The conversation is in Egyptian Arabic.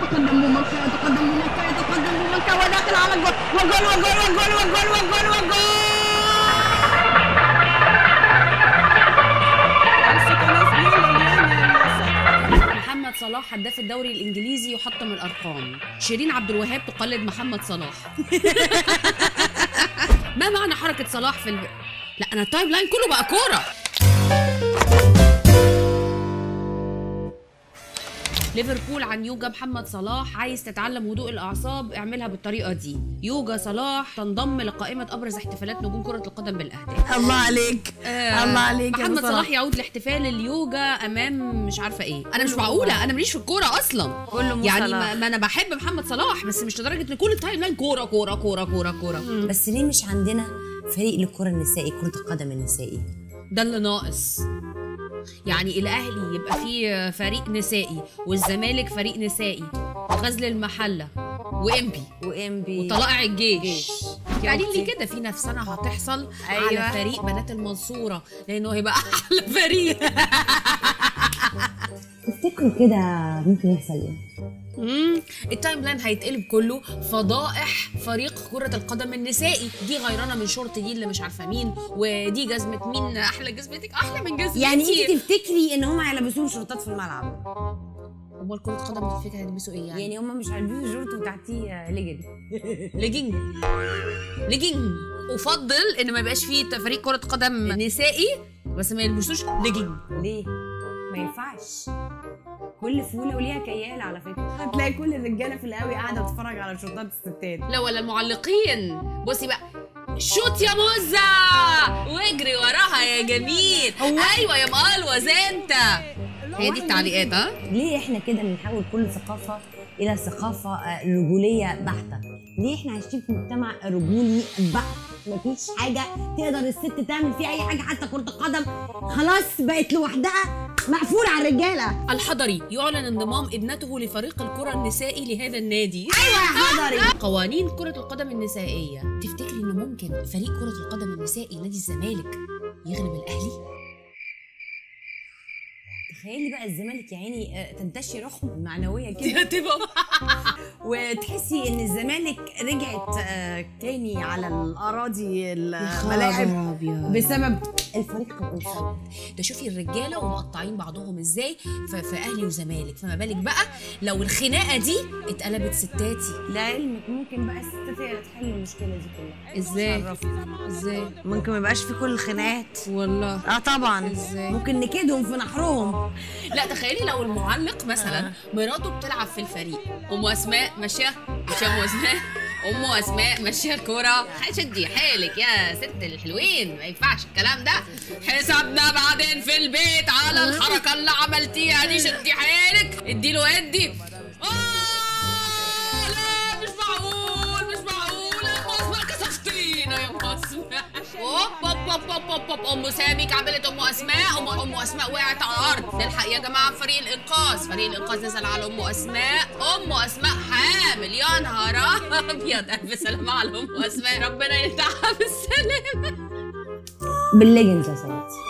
يتقدم مكة يتقدم مكة يتقدم مكة وداخل على الجول وجول وجول وجول وجول وجول وجول محمد صلاح هداف الدوري الانجليزي يحطم الارقام شيرين عبد الوهاب تقلد محمد صلاح ما معنى حركه صلاح في ال... لا انا التايم لاين كله بقى كوره ليفربول عن يوجا محمد صلاح عايز تتعلم هدوء الاعصاب اعملها بالطريقه دي يوجا صلاح تنضم لقائمه ابرز احتفالات نجوم كره القدم بالاهداف الله عليك آه، الله عليك يا محمد أبو صلاح يعود لاحتفال اليوجا امام مش عارفه ايه انا مش معقوله انا ماليش في الكوره اصلا كله يعني صلاح. ما, ما انا بحب محمد صلاح بس مش لدرجه ان كل التايم لاين كوره كوره كوره كوره كوره بس ليه مش عندنا فريق للكرة النسائي كرة القدم النسائي ده اللي ناقص يعني الاهلي يبقى فيه فريق نسائي والزمالك فريق نسائي وغزل المحله وامبي وام بي وطلائع الجيش جيش. يعني شفتي؟ اللي كده في نفسنا هتحصل أيوة. على فريق بنات المنصوره لانه هيبقى احلى فريق تفتكروا كده ممكن يحصل ايه؟ مم. التايم لاين هيتقلب كله فضائح فريق كرة القدم النسائي دي غيرانة من شورت دي اللي مش عارفة مين ودي جزمة مين أحلى جزمتك أحلى من جزمتي يعني انت تفتكري ان هم هيلبسوهم شورتات في الملعب أمال كرة القدم تفتكر هيلبسوا إيه يعني؟ يعني هم مش هيلبسوا شورت وتحتيه ليجن ليجينج ليجينج أفضل إن ما يبقاش فيه فريق كرة قدم نسائي بس ما يلبسوش ليجينج ليه؟ ما ينفعش كل فوله وليها كيال على فكره هتلاقي كل الرجاله في القهوه قاعده تتفرج على شورتات الستات لا ولا المعلقين بصي بقى شوت يا موزة واجري وراها يا جميل ايوه يا مقلوز انت هي دي التعليقات ها ليه احنا كده بنحول كل ثقافه الى ثقافه آه، رجوليه بحته ليه احنا عايشين في مجتمع رجولي بحت مفيش حاجه تقدر الست تعمل فيها اي حاجه حتى كره القدم خلاص بقت لوحدها مقفوله على الرجاله الحضري يعلن انضمام ابنته لفريق الكرة النسائي لهذا النادي ايوه يا حضري قوانين كرة القدم النسائية تفتكري انه ممكن فريق كرة القدم النسائي نادي الزمالك يغلب الاهلي؟ تخيلي بقى الزمالك يا عيني آه، تنتشي روحهم المعنويه كده هتبقى وتحسي ان الزمالك رجعت آه، تاني على الاراضي الملاعب بسبب الفريق الانساني ده شوفي الرجاله ومقطعين بعضهم ازاي ف- في اهلي وزمالك فما بالك بقى لو الخناقه دي اتقلبت ستاتي لعلمك ممكن بقى الستات هي اللي تحل المشكله دي كلها ازاي عرفني. ازاي ممكن ما يبقاش في كل الخناقات والله اه طبعا ازاي؟ ممكن نكيدهم في نحرهم لا تخيلي لو المعلق مثلا مراته بتلعب في الفريق ام اسماء ماشيه مش ام اسماء ام اسماء ماشيه كوره شدي حيلك يا ست الحلوين ما ينفعش الكلام ده حسابنا بعدين في البيت على الحركه اللي عملتيها دي شدي حيلك اديله ادي آه لا مش معقول مش معقول يا ام اسماء كسفتينا يا ام اسماء اوب اوب اوب اوب اوب اوب ام سامي كعبلت ام اسماء ام ام اسماء وقعت على الارض نلحق يا جماعه فريق الانقاذ فريق الانقاذ نزل على ام اسماء ام اسماء حامل يا نهار ابيض الف سلامه على ام اسماء ربنا يلتعها بالسلامه بالليجنز يا سيدي